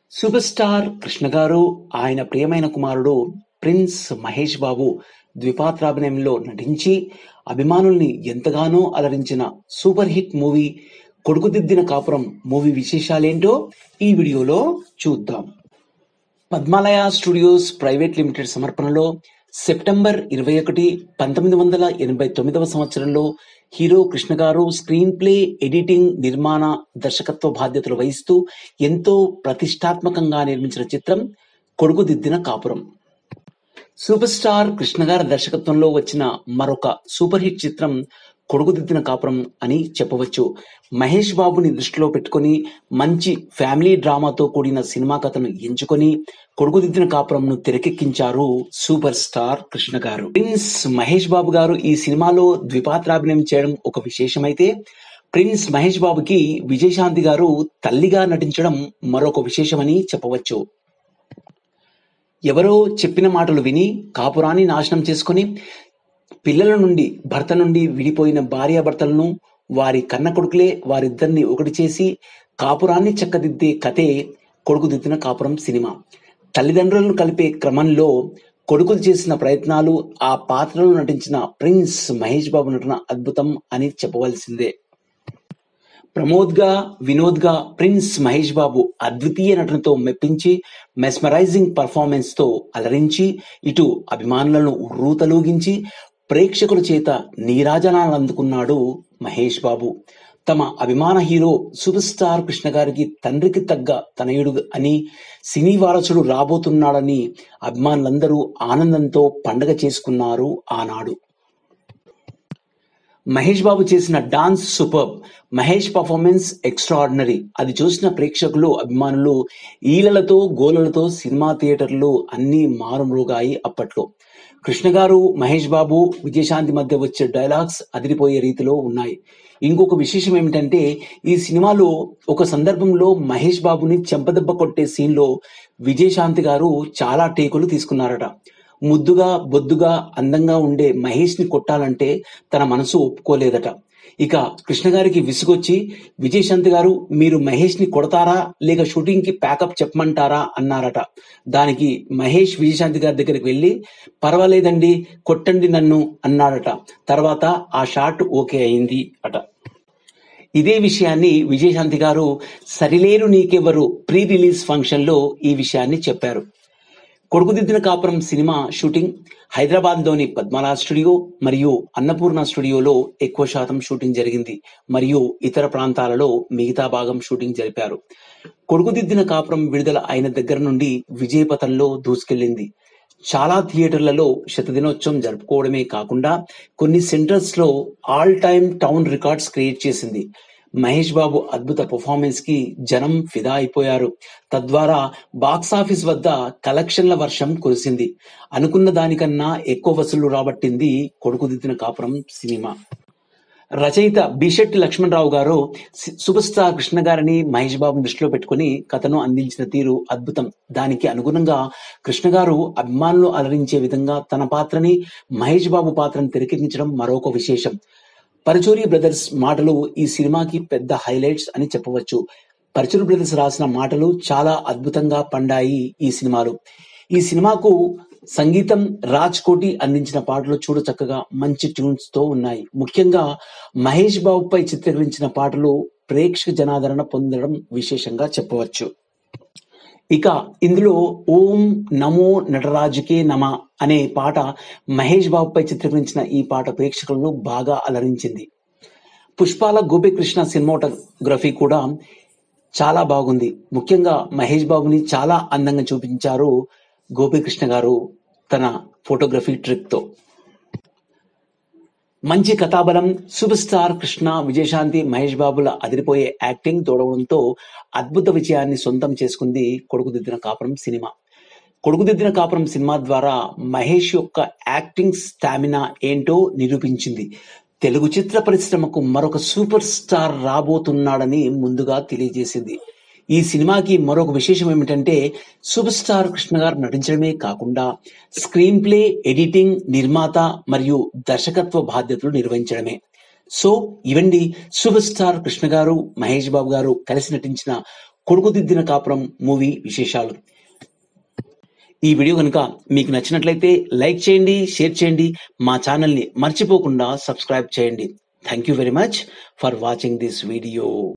super star Krishna గారు ఆయన ప్రియమైన కుమారుడు ప్రిన్స్ మహేష్ బాబు ద్విపాత్రాభినయంలో నటించి అభిమానుల్ని ఎంతగానో అలరించిన super hit movie Koduku Diddina Kapuram movie విశేషాలేంటో ఈ వీడియోలో చూద్దాం పద్మాలయ స్టూడియోస్ ప్రైవేట్ లిమిటెడ్ సమర్పణలో సెప్టెంబర్ ఇరవై ఒకటి పంతొమ్మిది వందల ఎనభై తొమ్మిదవ సంవత్సరంలో హీరో కృష్ణ గారు స్క్రీన్ ప్లే ఎడిటింగ్ నిర్మాణ దర్శకత్వ బాధ్యతలు వహిస్తూ ఎంతో ప్రతిష్టాత్మకంగా నిర్మించిన చిత్రం కొడుకుదిద్దిన కాపురం సూపర్ స్టార్ కృష్ణ గారి దర్శకత్వంలో వచ్చిన మరొక సూపర్ హిట్ చిత్రం కొడుకుదిద్దిన కాపురం అని చెప్పవచ్చు మహేష్ బాబుని దృష్టిలో పెట్టుకొని మంచి ఫ్యామిలీ డ్రామాతో కూడిన సినిమా కథను ఎంచుకొని కొడుకుదిద్దిన కాపురంను తెరకెక్కించారు super star Krishna garu prince Mahesh బాబు గారు ఈ సినిమాలో ద్విపాత్రాభినయం చేయడం ఒక విశేషమైతే ప్రిన్స్ మహేష్ బాబుకి విజయశాంతి గారు తల్లిగా నటించడం మరొక విశేషమని చెప్పవచ్చు ఎవరో చెప్పిన మాటలు విని కాపురాన్ని నాశనం చేసుకుని పిల్లల నుండి భర్త నుండి విడిపోయిన భార్యాభర్తలను వారి కన్న కొడుకులే వారిద్దరిని ఒకటి చేసి కాపురాన్ని చక్కదిద్దే కథే కొడుకుదిద్దిన కాపురం సినిమా తల్లిదండ్రులను కలిపే క్రమంలో కొడుకులు చేసిన ప్రయత్నాలు ఆ పాత్రలో నటించిన ప్రిన్స్ మహేష్ బాబు నటన అద్భుతం అని చెప్పవలసిందే ప్రమోద్ గా వినోద్ గా ప్రిన్స్ మహేష్ బాబు అద్వితీయ నటనతో మెప్పించి మెస్మరైజింగ్ పర్ఫార్మెన్స్ తో అలరించి ఇటు అభిమానులను రూతలూగించి ప్రేక్షకుల చేత నీరాజనాలు అందుకున్నాడు మహేష్ బాబు తమ అభిమాన హీరో సూపర్ స్టార్ కృష్ణ గారికి తండ్రికి తగ్గ తనయుడు అని సినీ వారసుడు రాబోతున్నాడని అభిమానులందరూ ఆనందంతో పండగ చేసుకున్నారు ఆనాడు మహేష్ బాబు చేసిన dance super Mahesh performance extraordinary అది చూసిన ప్రేక్షకులు అభిమానులు ఈలలతో గోలలతో సినిమా థియేటర్లు అన్నీ మారుమ్రోగాయి అప్పట్లో కృష్ణ గారు మహేష్ బాబు విజయశాంతి మధ్య వచ్చే డైలాగ్స్ అదిరిపోయే రీతిలో ఉన్నాయి ఇంకొక విశేషం ఏమిటంటే ఈ సినిమాలో ఒక సందర్భంలో మహేష్ బాబుని చెంపదెబ్బ కొట్టే సీన్ లో విజయశాంతి గారు చాలా టేకులు తీసుకున్నారట ముద్దుగా బొద్దుగా అందంగా ఉండే మహేష్ ని కొట్టాలంటే తన మనసు ఒప్పుకోలేదట ఇక కృష్ణ గారికి విసుగొచ్చి విజయశాంతి గారు మీరు మహేష్ ని కొడతారా లేక షూటింగ్ కి ప్యాకప్ చెప్పమంటారా అన్నారట దానికి మహేష్ విజయశాంతి గారి దగ్గరికి వెళ్ళి పర్వాలేదండి కొట్టండి నన్ను అన్నాడట తర్వాత ఆ షాట్ ఓకే అయింది అట ఇదే విషయాన్ని విజయశాంతి గారు సరిలేరు నీకెవరు ప్రీ రిలీజ్ ఫంక్షన్ లో ఈ విషయాన్ని చెప్పారు కొడుకుదిద్దిన కాపురం సినిమా షూటింగ్ హైదరాబాద్ లోని పద్మలా స్టూడియో మరియు అన్నపూర్ణ స్టూడియోలో ఎక్కువ శాతం షూటింగ్ జరిగింది మరియు ఇతర ప్రాంతాలలో మిగతా భాగం షూటింగ్ జరిపారు కొడుకుదిద్దిన కాపురం విడుదల అయిన దగ్గర నుండి విజయపథంలో దూసుకెళ్లింది చాలా థియేటర్లలో శతదినోత్సవం జరుపుకోవడమే కాకుండా కొన్ని సెంటర్స్ లో all time town records create చేసింది మహేష్ బాబు అద్భుత పర్ఫార్మెన్స్ కి జనం ఫిదా అయిపోయారు తద్వారా బాక్సాఫీస్ వద్ద కలెక్షన్ల వర్షం కురిసింది అనుకున్న దానికన్నా ఎక్కువ వసూళ్లు రాబట్టింది కొడుకుదిద్దిన కాపురం సినిమా రచయిత బిషెట్టి లక్ష్మణరావు గారు సి- సూపర్ స్టార్ కృష్ణ గారిని మహేష్ బాబుని దృష్టిలో పెట్టుకుని కథను అందించిన తీరు అద్భుతం దానికి అనుగుణంగా కృష్ణ గారు అభిమానులు అలరించే విధంగా తన పాత్రని మహేష్ బాబు పాత్రను తెరకెక్కించడం మరొక విశేషం పరచూరి బ్రదర్స్ మాటలు ఈ సినిమాకి పెద్ద హైలైట్స్ అని చెప్పవచ్చు పరచూరి బ్రదర్స్ రాసిన మాటలు చాలా అద్భుతంగా పండాయి ఈ సినిమాలు ఈ సినిమాకు సంగీతం రాజ్ కోటి అందించిన పాటలు చూడ చక్కగా మంచి ట్యూన్స్ తో ఉన్నాయి ముఖ్యంగా మహేష్ బాబుపై చిత్రీకరించిన పాటలు ప్రేక్షక జనాదరణ పొందడం విశేషంగా చెప్పవచ్చు ఇక ఇందులో ఓం నమో నటరాజుకే నమ అనే పాట మహేష్ బాబుపై చిత్రీకరించిన ఈ పాట ప్రేక్షకులను బాగా అలరించింది పుష్పాల గోపికృష్ణ సినిమాటోగ్రఫీ కూడా చాలా బాగుంది ముఖ్యంగా మహేష్ బాబుని చాలా అందంగా చూపించారు గోపికృష్ణ గారు తన ఫోటోగ్రఫీ ట్రిక్ తో మంచి కథాబలం సూపర్ స్టార్ కృష్ణ విజయశాంతి మహేష్ బాబుల అదిరిపోయే యాక్టింగ్ తోడవడంతో అద్భుత విజయాన్ని సొంతం చేసుకుంది కొడుకుదిద్దిన కాపురం సినిమా కొడుకుదిద్దిన కాపురం సినిమా ద్వారా మహేష్ యొక్క యాక్టింగ్ స్టామినా ఏంటో నిరూపించింది తెలుగు చిత్ర పరిశ్రమకు మరొక సూపర్ స్టార్ రాబోతున్నాడని ముందుగా తెలియజేసింది ఈ సినిమాకి మరొక విశేషం ఏమిటంటే సూపర్ స్టార్ కృష్ణ గారు నటించడమే కాకుండా స్క్రీన్ ప్లే ఎడిటింగ్ నిర్మాత మరియు దర్శకత్వ బాధ్యతలు నిర్వహించడమే సో ఇవండి సూపర్ స్టార్ కృష్ణ గారు మహేష్ బాబు గారు కలిసి నటించిన కొడుకుదిద్దిన కాపురం మూవీ విశేషాలు ఈ వీడియో కనుక మీకు నచ్చినట్లయితే లైక్ చేయండి షేర్ చేయండి మా ఛానల్ని మర్చిపోకుండా సబ్స్క్రైబ్ చేయండి thank you very much for watching this video